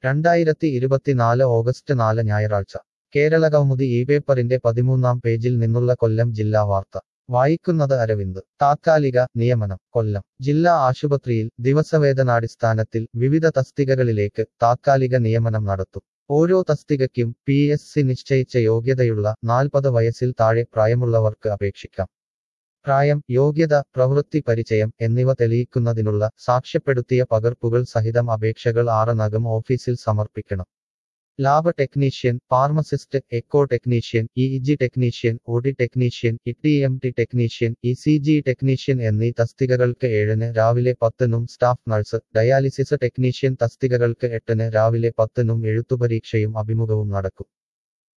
രണ്ടായിരത്തി ഇരുപത്തിനാല് ഓഗസ്റ്റ് നാല് ഞായറാഴ്ച കേരള കൗമുദി ഈ പേപ്പറിന്റെ പതിമൂന്നാം പേജിൽ നിന്നുള്ള കൊല്ലം ജില്ലാ വാർത്ത വായിക്കുന്നത് അരവിന്ദ് താത്കാലിക നിയമനം കൊല്ലം ജില്ലാ ആശുപത്രിയിൽ ദിവസവേതനാടിസ്ഥാനത്തിൽ വിവിധ തസ്തികകളിലേക്ക് താത്കാലിക നിയമനം നടത്തും ഓരോ തസ്തികയ്ക്കും പി എസ് സി നിശ്ചയിച്ച യോഗ്യതയുള്ള നാൽപ്പത് വയസ്സിൽ താഴെ പ്രായമുള്ളവർക്ക് അപേക്ഷിക്കാം പ്രായം യോഗ്യത പ്രവൃത്തി പരിചയം എന്നിവ തെളിയിക്കുന്നതിനുള്ള സാക്ഷ്യപ്പെടുത്തിയ പകർപ്പുകൾ സഹിതം അപേക്ഷകൾ ആറനകം ഓഫീസിൽ സമർപ്പിക്കണം lab technician pharmacist echo technician E G technician OD technician E T M T technician E C G technician എന്നീ തസ്തികകൾക്ക് ഏഴിന് രാവിലെ പത്തിനും സ്റ്റാഫ് നഴ്സ് ഡയാലിസിസ് ടെക്നീഷ്യൻ തസ്തികകൾക്ക് എട്ടിന് രാവിലെ പത്തിനും എഴുത്തുപരീക്ഷയും അഭിമുഖവും നടക്കും